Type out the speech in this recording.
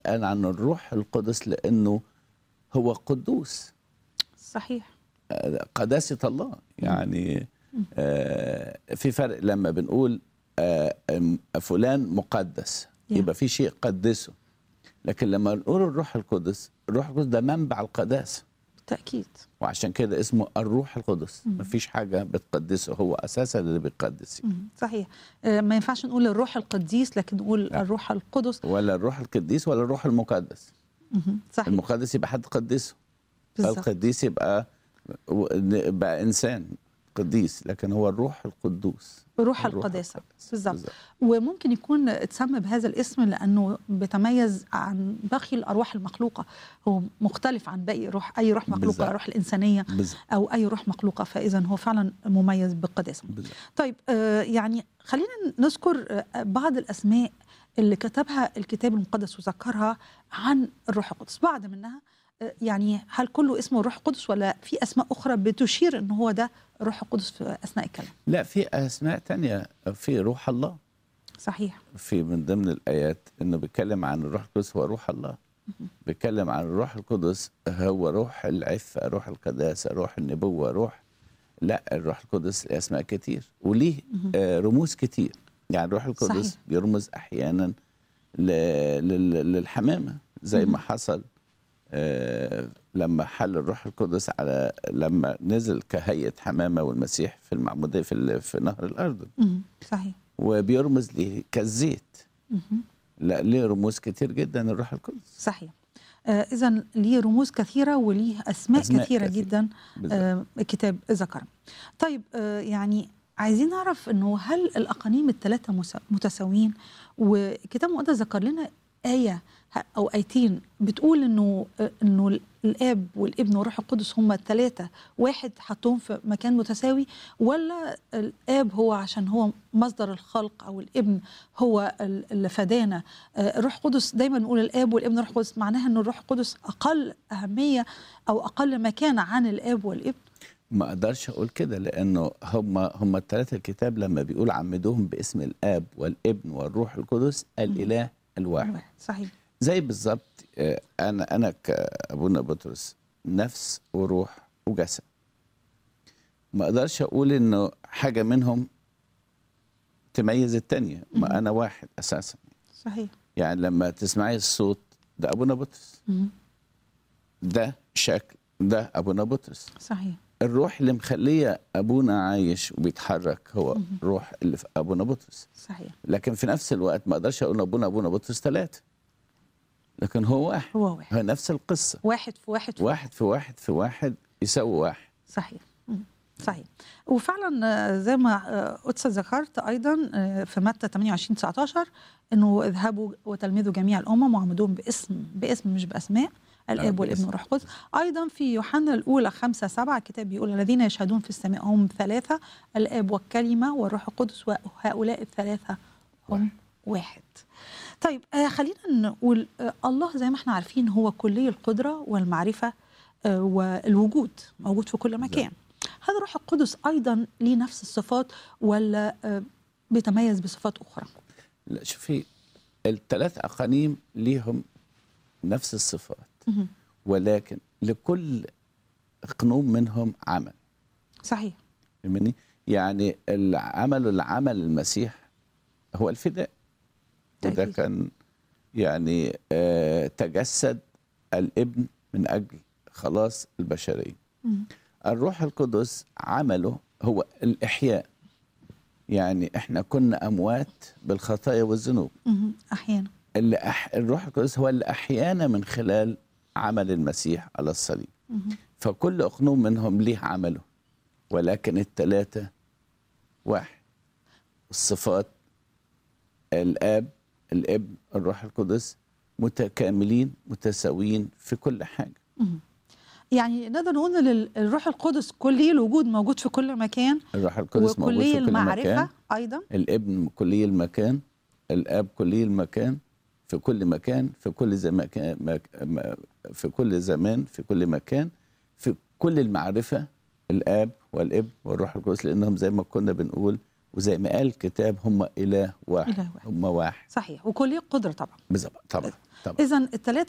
قال عن الروح القدس لانه هو قدوس صحيح آه، قداسه الله يعني آه، في فرق لما بنقول آه، آم، فلان مقدس Yeah. يبقى في شيء قدسه لكن لما نقول الروح القدس الروح القدس ده منبع القداسه بالتاكيد وعشان كده اسمه الروح القدس مفيش حاجه بتقدسه هو اساسا اللي بيقدس مم. صحيح آه، ما ينفعش نقول الروح القديس لكن نقول لا. الروح القدس ولا الروح القديس ولا الروح المقدس مهم. صحيح المقدس يبقى حد قدسه بالظبط القديس يبقى بقى انسان قديس لكن هو الروح القدوس روح الروح القداسه القدس. بالظبط وممكن يكون اتسمى بهذا الاسم لانه بيتميز عن باقي الارواح المخلوقه هو مختلف عن باقي روح اي روح مخلوقه بالظبط. الروح الانسانيه بالظبط او اي روح مخلوقه فاذا هو فعلا مميز بالقداسه بالظبط. طيب آه، يعني خلينا نذكر آه، بعض الاسماء اللي كتبها الكتاب المقدس وذكرها عن الروح القدس بعض منها آه، يعني هل كله اسمه الروح القدس ولا في اسماء اخرى بتشير ان هو ده الروح القدس في اثناء الكلام لا في اسماء تانية في روح الله صحيح في من ضمن الايات انه بيتكلم عن الروح القدس هو روح الله بيتكلم عن الروح القدس هو روح العفه روح القداسه روح النبوه روح لا الروح القدس له اسماء كتير وليه آه، رموز كتير يعني الروح القدس صحيح. بيرمز احيانا ل- لل- للحمامه زي ما حصل آه، لما حل الروح القدس على لما نزل كهيئه حمامه والمسيح في المعموديه في, ال- في نهر الاردن مم. صحيح وبيرمز ليه كالزيت مهم. لا ليه رموز كتير جدا الروح القدس صحيح آه اذا ليه رموز كثيره وليه اسماء, أسماء كثيره كثيرة. جدا بالظبط. آه الكتاب ذكر طيب آه يعني عايزين نعرف انه هل الاقانيم الثلاثه مس- متساويين والكتاب المقدس ذكر لنا ايه ه- او ايتين بتقول انه آه، انه الاب والابن والروح القدس هم الثلاثه واحد حطهم في مكان متساوي ولا الاب هو عشان هو مصدر الخلق او الابن هو ال- اللي فدانا آه، الروح القدس دايما نقول الاب والابن والروح القدس معناها ان الروح القدس اقل اهميه او اقل مكانه عن الاب والابن ما اقدرش اقول كده لانه هم هم الثلاثه الكتاب لما بيقول عمدوهم باسم الاب والابن والروح القدس الاله الواحد صحيح زي بالظبط آه، انا انا كابونا بطرس نفس وروح وجسد ما اقدرش اقول انه حاجه منهم تميز التانية ما انا واحد اساسا صحيح يعني لما تسمعي الصوت ده ابونا بطرس مم. ده شكل ده ابونا بطرس صحيح الروح اللي مخليه ابونا عايش وبيتحرك هو روح اللي في ابونا بطرس صحيح لكن في نفس الوقت ما اقدرش اقول ابونا ابونا بطرس ثلاثه لكن هو واحد هو واحد هو نفس القصه واحد في واحد في واحد في واحد في واحد يساوي واحد صحيح مم. صحيح وفعلا آه، زي ما آه، قدس ذكرت ايضا آه، في متى 28 19 انه اذهبوا وتلمذوا جميع الامم وعمدوهم باسم باسم مش باسماء الاب والابن باسم. والروح القدس ايضا في يوحنا الاولى 5 7 الكتاب بيقول الذين يشهدون في السماء هم ثلاثه الاب والكلمه والروح القدس وهؤلاء الثلاثه هم واحد طيب آه خلينا نقول آه الله زي ما احنا عارفين هو كلي القدره والمعرفه آه والوجود موجود في كل مكان هذا الروح القدس ايضا ليه نفس الصفات ولا آه بيتميز بصفات اخرى لا شوفي الثلاث اقانيم ليهم نفس الصفات مهم. ولكن لكل اقنوم منهم عمل صحيح فاهمني يعني العمل العمل المسيح هو الفداء وده تأكيد. كان يعني آه تجسد الابن من اجل خلاص البشريه مم. الروح القدس عمله هو الاحياء يعني احنا كنا اموات بالخطايا والذنوب مهم. احيانا اللي أح... الروح القدس هو اللي احيانا من خلال عمل المسيح على الصليب مهم. فكل اقنوم منهم ليه عمله ولكن الثلاثه واحد الصفات الاب الابن الروح القدس متكاملين متساويين في كل حاجه مهم. يعني نقدر نقول ان ال- الروح القدس كلي الوجود موجود في كل مكان الروح القدس موجود وكلي في كل المعرفه مكان ايضا الابن كلي المكان الاب كلي المكان في كل مكان في كل زمان في كل زمان في كل مكان في كل المعرفه الاب والابن والروح القدس لانهم زي ما كنا بنقول وزي ما قال الكتاب هم اله واحد إله واحد. هم واحد صحيح وكلي قدره طبعا بالظبط طبعا طبعا اذا الثلاثه